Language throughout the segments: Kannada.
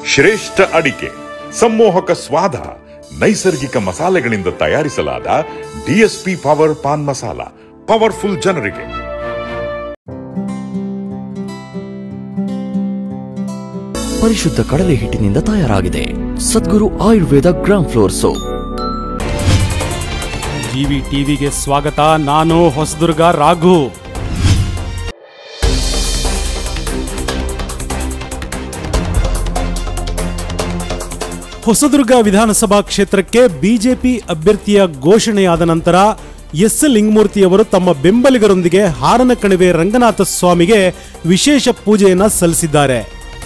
ಶ್ರೇಷ್ಠ ಅಡಿಕೆ ಸಮ್ಮೋಹಕ ಸ್ವಾದ ನೈಸರ್ಗಿಕ ಮಸಾಲೆಗಳಿಂದ ತಯಾರಿಸಲಾದ DSP power paan masala powerful ಜನರಿಗೆ ಪರಿಶುದ್ಧ ಕಡಲೆ ಹಿಟ್ಟಿನಿಂದ ತಯಾರಾಗಿದೆ Sadguru Ayurveda gram flour soap TV ಟಿವಿಗೆ ಸ್ವಾಗತ ನಾನು ಹೊಸದುರ್ಗ ರಾಘು ಹೊಸದುರ್ಗ ವಿಧಾನಸಭಾ ಕ್ಷೇತ್ರಕ್ಕೆ ಬಿಜೆಪಿ ಅಭ್ಯರ್ಥಿಯ ಘೋಷಣೆಯಾದ ನಂತರ ಎಸ್ ಲಿಂಗಮೂರ್ತಿಯವರು ತಮ್ಮ ಬೆಂಬಲಿಗರೊಂದಿಗೆ ಹಾರನಕಣಿವೆ ರಂಗನಾಥ ಸ್ವಾಮಿಗೆ ವಿಶೇಷ ಪೂಜೆಯನ್ನ ಸಲ್ಲಿಸಿದ್ದಾರೆ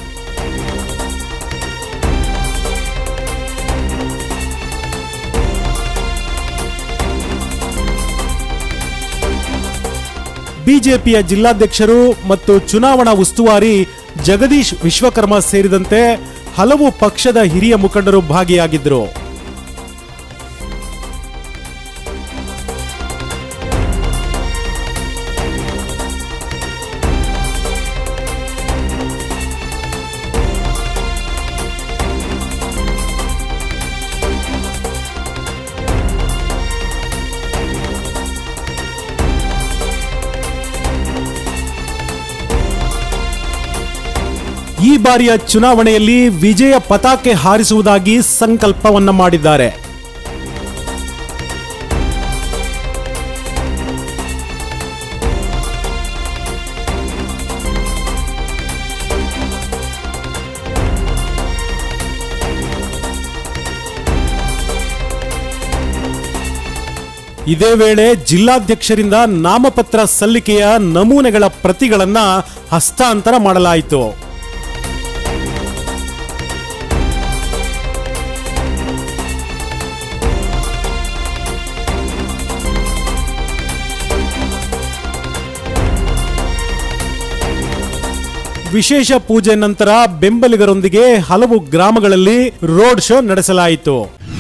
ಬಿಜೆಪಿಯ ಜಿಲ್ಲಾಧ್ಯಕ್ಷರು ಮತ್ತು ಚುನಾವಣಾ ಉಸ್ತುವಾರಿ ಜಗದೀಶ್ ವಿಶ್ವಕರ್ಮ ಸೇರಿದಂತೆ ಹಲವು ಪಕ್ಷದ ಹಿರಿಯ ಮುಖಂಡರು ಭಾಗಿಯಾಗಿದ್ದರು ಈ ಬಾರಿಯ ಚುನಾವಣೆಯಲ್ಲಿ ವಿಜಯ ಪತಾಕೆ ಹಾರಿಸುವುದಾಗಿ ಸಂಕಲ್ಪವನ್ನ ಮಾಡಿದ್ದಾರೆ ಇದೇ ವೇಳೆ ಜಿಲ್ಲಾಧ್ಯಕ್ಷರಿಂದ ನಾಮಪತ್ರ ಸಲ್ಲಿಕೆಯ ನಮೂನೆಗಳ ಪ್ರತಿಗಳನ್ನ ಹಸ್ತಾಂತರ ಮಾಡಲಾಯಿತು ವಿಶೇಷ ಪೂಜೆ ನಂತರ ಬೆಂಬಲಿಗರೊಂದಿಗೆ ಹಲವು ಗ್ರಾಮಗಳಲ್ಲಿ ರೋಡ್ ಶೋ ನಡೆಸಲಾಯಿತು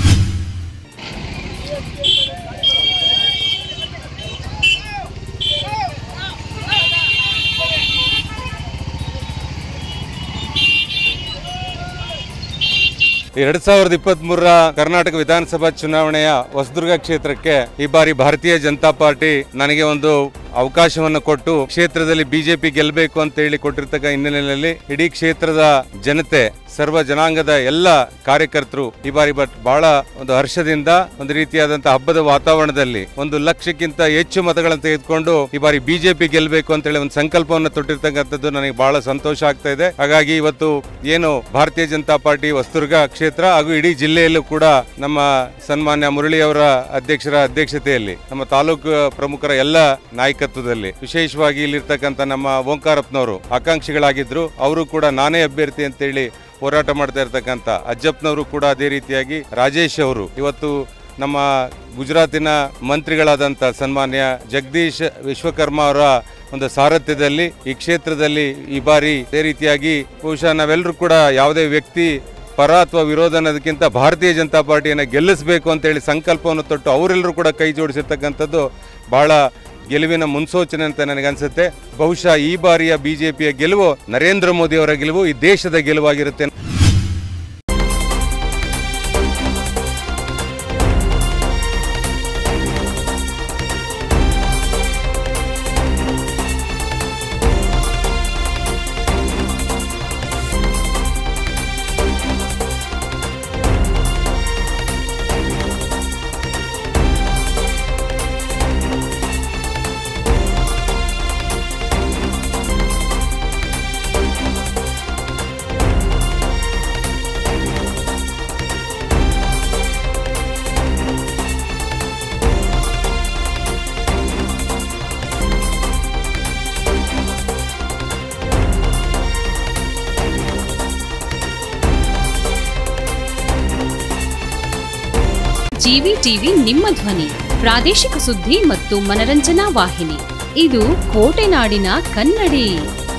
ಎರಡ್ ಸಾವಿರದ ಇಪ್ಪತ್ತ್ ಮೂರರ ಕರ್ನಾಟಕ ವಿಧಾನಸಭಾ ಚುನಾವಣೆಯ ಹೊಸದುರ್ಗ ಕ್ಷೇತ್ರಕ್ಕೆ ಈ ಬಾರಿ ಭಾರತೀಯ ಜನತಾ ಪಾರ್ಟಿ ನನಗೆ ಒಂದು ಅವಕಾಶವನ್ನು ಕೊಟ್ಟು ಕ್ಷೇತ್ರದಲ್ಲಿ ಬಿಜೆಪಿ ಗೆಲ್ಲಬೇಕು ಅಂತ ಹೇಳಿ ಕೊಟ್ಟಿರ್ತಕ್ಕ ಹಿನ್ನೆಲೆಯಲ್ಲಿ ಇಡೀ ಕ್ಷೇತ್ರದ ಜನತೆ ಸರ್ವ ಜನಾಂಗದ ಎಲ್ಲ ಕಾರ್ಯಕರ್ತರು ಈ ಬಾರಿ ಬಟ್ ಬಹಳ ಒಂದು ಹರ್ಷದಿಂದ ಒಂದು ರೀತಿಯಾದಂತಹ ಹಬ್ಬದ ವಾತಾವರಣದಲ್ಲಿ ಒಂದು ಲಕ್ಷಕ್ಕಿಂತ ಹೆಚ್ಚು ಮತಗಳನ್ನು ತೆಗೆದುಕೊಂಡು ಈ ಬಾರಿ ಬಿಜೆಪಿ ಗೆಲ್ಲಬೇಕು ಅಂತ ಹೇಳಿ ಒಂದು ಸಂಕಲ್ಪವನ್ನು ತೊಟ್ಟಿರ್ತಕ್ಕಂಥದ್ದು ನನಗೆ ಬಹಳ ಸಂತೋಷ ಆಗ್ತಾ ಇದೆ ಹಾಗಾಗಿ ಇವತ್ತು ಏನು ಭಾರತೀಯ ಜನತಾ ಪಾರ್ಟಿ ಹೊಸದುರ್ಗ ಕ್ಷೇತ್ರ ಹಾಗೂ ಇಡೀ ಜಿಲ್ಲೆಯಲ್ಲೂ ಕೂಡ ನಮ್ಮ ಸನ್ಮಾನ್ಯ ಮುರಳಿ ಅವರ ಅಧ್ಯಕ್ಷರ ಅಧ್ಯಕ್ಷತೆಯಲ್ಲಿ ನಮ್ಮ ತಾಲೂಕು ಪ್ರಮುಖರ ಎಲ್ಲ ನಾಯಕತ್ವದಲ್ಲಿ ವಿಶೇಷವಾಗಿ ಇಲ್ಲಿರ್ತಕ್ಕಂಥ ನಮ್ಮ ಓಂಕಾರಪ್ಪನವರು ಆಕಾಂಕ್ಷಿಗಳಾಗಿದ್ರು ಅವರು ಕೂಡ ನಾನೇ ಅಭ್ಯರ್ಥಿ ಅಂತೇಳಿ ಹೋರಾಟ ಮಾಡ್ತಾ ಇರ್ತಕ್ಕಂಥ ಅಜ್ಜಪ್ಪನವರು ಕೂಡ ಅದೇ ರೀತಿಯಾಗಿ ರಾಜೇಶ್ ಅವರು ಇವತ್ತು ನಮ್ಮ ಗುಜರಾತಿನ ಮಂತ್ರಿಗಳಾದಂಥ ಸನ್ಮಾನ್ಯ ಜಗದೀಶ್ ವಿಶ್ವಕರ್ಮ ಅವರ ಒಂದು ಸಾರಥ್ಯದಲ್ಲಿ ಈ ಕ್ಷೇತ್ರದಲ್ಲಿ ಈ ಬಾರಿ ಅದೇ ರೀತಿಯಾಗಿ ಬಹುಶಃ ನಾವೆಲ್ಲರೂ ಕೂಡ ಯಾವುದೇ ವ್ಯಕ್ತಿ ಪರ ಅಥವಾ ವಿರೋಧ ಅನ್ನೋದಕ್ಕಿಂತ ಭಾರತೀಯ ಜನತಾ ಪಾರ್ಟಿಯನ್ನು ಗೆಲ್ಲಿಸಬೇಕು ಅಂತೇಳಿ ಸಂಕಲ್ಪವನ್ನು ತೊಟ್ಟು ಅವರೆಲ್ಲರೂ ಕೂಡ ಕೈ ಜೋಡಿಸಿರ್ತಕ್ಕಂಥದ್ದು ಬಹಳ ಗೆಲುವಿನ ಮುನ್ಸೂಚನೆ ಅಂತ ನನಗನ್ಸುತ್ತೆ ಬಹುಶಃ ಈ ಬಾರಿಯ ಬಿಜೆಪಿಯ ಗೆಲುವು ನರೇಂದ್ರ ಮೋದಿ ಅವರ ಗೆಲುವು ಈ ದೇಶದ ಗೆಲುವಾಗಿರುತ್ತೆ ಜಿವಿ ಟಿವಿ ನಿಮ್ಮ ಧ್ವನಿ ಪ್ರಾದೇಶಿಕ ಸುದ್ದಿ ಮತ್ತು ಮನರಂಜನಾ ವಾಹಿನಿ ಇದು ಕೋಟೆನಾಡಿನ ಕನ್ನಡಿ